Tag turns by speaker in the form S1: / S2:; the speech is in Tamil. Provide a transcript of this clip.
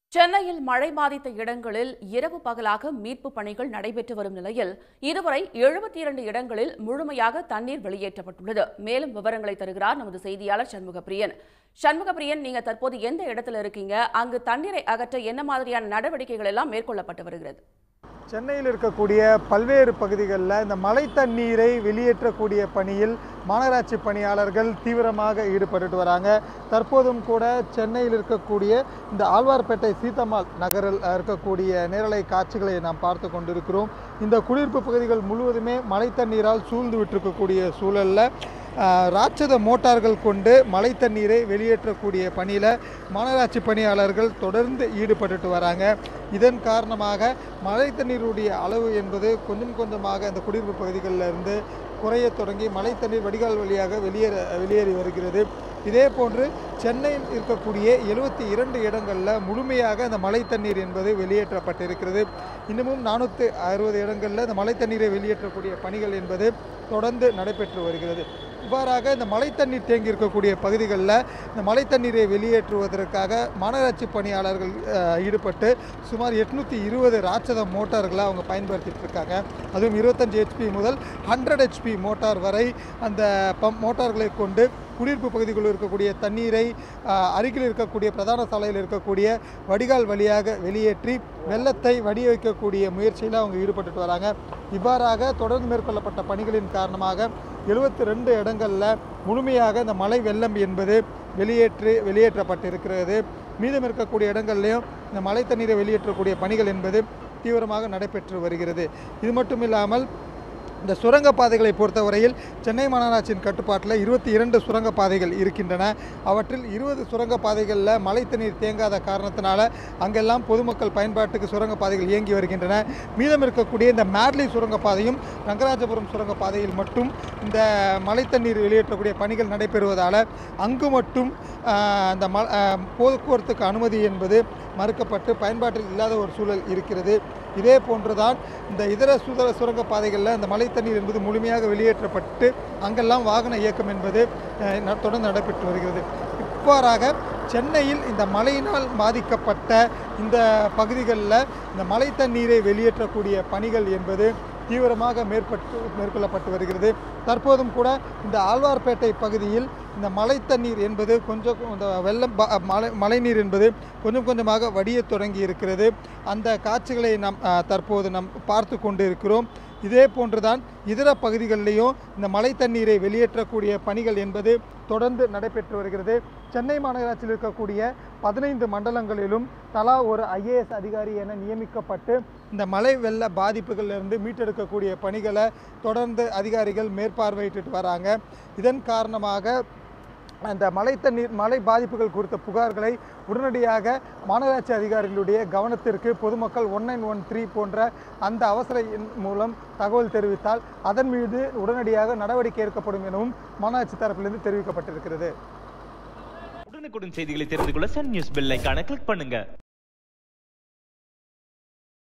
S1: சென்னையில் மழை பாதித்த இடங்களில் இரவு பகலாக மீட்பு பணிகள் நடைபெற்று வரும் நிலையில் இதுவரை எழுபத்தி இரண்டு இடங்களில் முழுமையாக தண்ணீர் வெளியேற்றப்பட்டுள்ளது மேலும் விவரங்களை தருகிறார் நமது செய்தியாளர் சண்முகப்பிரியன் சண்முகப்பிரியன் நீங்க தற்போது எந்த இடத்துல இருக்கீங்க அங்கு தண்ணீரை அகற்ற என்ன மாதிரியான நடவடிக்கைகள் எல்லாம் மேற்கொள்ளப்பட்டு வருகிறது
S2: சென்னையில் இருக்கக்கூடிய பல்வேறு பகுதிகளில் இந்த மழை தண்ணீரை வெளியேற்றக்கூடிய பணியில் மாநகராட்சி பணியாளர்கள் தீவிரமாக ஈடுபட்டுட்டு வராங்க தற்போதும் கூட சென்னையில் இருக்கக்கூடிய இந்த ஆழ்வார்பேட்டை சீத்தம்மாள் நகரில் இருக்கக்கூடிய நேரலை காட்சிகளை நாம் பார்த்து கொண்டிருக்கிறோம் இந்த குடியிருப்பு பகுதிகள் முழுவதுமே மழை தண்ணீரால் சூழ்ந்து விட்டிருக்கக்கூடிய சூழலில் ஆஹ், ராட்சத மோட்டார்கள் கொண்டு மழை தண்ணீரை வெளியேற்றக்கூடிய பணியில் மாநகராட்சி பணியாளர்கள் தொடர்ந்து ஈடுபட்டுட்டு வராங்க இதன் காரணமாக மழை தண்ணீருடைய அளவு என்பது கொஞ்சம் கொஞ்சமாக அந்த குடியிருப்பு பகுதிகளில் இருந்து குறையத் தொடங்கி மழை தண்ணீர் வடிகால் வழியாக வெளியேற வெளியேறி வருகிறது இதே போன்று சென்னையில் இருக்கக்கூடிய எழுபத்தி இரண்டு இடங்களில் முழுமையாக அந்த மழை தண்ணீர் என்பது வெளியேற்றப்பட்டிருக்கிறது இன்னமும் நானூற்றி அறுபது இடங்களில் இந்த மழை தண்ணீரை வெளியேற்றக்கூடிய பணிகள் என்பது தொடர்ந்து நடைபெற்று வருகிறது இவ்வாறாக இந்த மழை தண்ணீர் தேங்கி இருக்கக்கூடிய பகுதிகளில் இந்த மழை தண்ணீரை வெளியேற்றுவதற்காக மாநகராட்சி பணியாளர்கள் அஹ், ஈடுபட்டு சுமார் எட்நூற்றி இருபது ராட்சத மோட்டார்களை அவங்க பயன்படுத்திட்டு இருக்காங்க அதுவும் இருபத்தஞ்சு ஹெச்பி முதல் ஹண்ட்ரட் ஹெச்பி மோட்டார் வரை அந்த பம்ப் மோட்டார்களை கொண்டு குடியிருப்பு பகுதிகளில் இருக்கக்கூடிய தண்ணீரை அஹ், அருகில் இருக்கக்கூடிய பிரதான சாலையில் இருக்கக்கூடிய வடிகால் வழியாக வெளியேற்றி வெள்ளத்தை வடிய வைக்கக்கூடிய முயற்சியில் அவங்க ஈடுபட்டுட்டு வராங்க இவ்வாறாக தொடர்ந்து மேற்கொள்ளப்பட்ட பணிகளின் காரணமாக எழுபத்தி ரெண்டு இடங்களில் முழுமையாக இந்த மழை வெள்ளம் என்பது வெளியேற்றி வெளியேற்றப்பட்டிருக்கிறது மீதம் இருக்கக்கூடிய இடங்கள்லையும் இந்த மழை தண்ணீரை வெளியேற்றக்கூடிய பணிகள் என்பது தீவிரமாக நடைபெற்று வருகிறது இது மட்டும் இல்லாமல் இந்த சுரங்கப்பாதைகளை பொறுத்தவரையில் சென்னை மாநகராட்சியின் கட்டுப்பாட்டில் இருபத்தி இரண்டு சுரங்கப்பாதைகள் இருக்கின்றன அவற்றில் இருபது சுரங்கப்பாதைகளில் மழை தண்ணீர் தேங்காத காரணத்தினால அங்கெல்லாம் பொதுமக்கள் பயன்பாட்டுக்கு சுரங்கப்பாதைகள் இயங்கி வருகின்றன மீதம் இருக்கக்கூடிய இந்த மேட்லி சுரங்கப்பாதையும் ரங்கராஜபுரம் சுரங்கப்பாதையில் மட்டும் இந்த மழை தண்ணீர் வெளியேற்றக்கூடிய பணிகள் நடைபெறுவதால் அங்கு மட்டும் ஆஹ், அந்த ம ஆஹ், போக்குவரத்துக்கு அனுமதி என்பது மறுக்கப்பட்டு பயன்பாட்டில் இல்லாத ஒரு சூழல் இருக்கிறது இதே போன்றுதான் இந்த இதர சுதர சுரங்கப்பாதைகளில் இந்த மழை தண்ணீர் என்பது முழுமையாக வெளியேற்றப்பட்டு அங்கெல்லாம் வாகன இயக்கம் என்பது அஹ், ந- தொடர்ந்து நடைபெற்று வருகிறது இவ்வாறாக சென்னையில் இந்த மழையினால் பாதிக்கப்பட்ட இந்த பகுதிகளில் இந்த மழை தண்ணீரை வெளியேற்றக்கூடிய பணிகள் என்பது தீவிரமாக மேற்பட்டு மேற்கொள்ளப்பட்டு வருகிறது தற்போதும் கூட இந்த ஆழ்வார்பேட்டை பகுதியில் இந்த மழை தண்ணீர் என்பது கொஞ்சம் இந்த வெள்ளம் ப- மழை மழைநீர் என்பது கொஞ்சம் கொஞ்சமாக வடியத் தொடங்கி இருக்கிறது அந்த காட்சிகளை நாம் அஹ், தற்போது நாம் பார்த்து கொண்டு இருக்கிறோம் இதே போன்றுதான் இதர பகுதிகளிலேயும் இந்த மழை தண்ணீரை வெளியேற்றக்கூடிய பணிகள் என்பது தொடர்ந்து நடைபெற்று வருகிறது சென்னை மாநகராட்சியில் இருக்கக்கூடிய பதினைந்து மண்டலங்களிலும் தலா ஒரு ஐஏஎஸ் அதிகாரி என நியமிக்கப்பட்டு இந்த மழை வெள்ள பாதிப்புகளிலிருந்து மீட்டெடுக்கக்கூடிய பணிகளை தொடர்ந்து அதிகாரிகள் மேற்பார்வையிட்டு வராங்க இதன் காரணமாக அந்த மழை தண்ணீர் மழை பாதிப்புகள் குறித்த புகார்களை உடனடியாக மாநகராட்சி அதிகாரிகளுடைய கவனத்திற்கு பொதுமக்கள் ஒன் நைன் ஒன் த்ரீ போன்ற அந்த அவசர எண் மூலம் தகவல் தெரிவித்தால் அதன் மீது உடனடியாக நடவடிக்கை எடுக்கப்படும் எனவும் மாநகராட்சி தரப்பிலிருந்து தெரிவிக்கப்பட்டிருக்கிறது
S3: உடனுக்குடன் செய்திகளை தெரிந்து கொள்ள சன் நியூஸ் பெல் ஐகானை கிளிக் பண்ணுங்க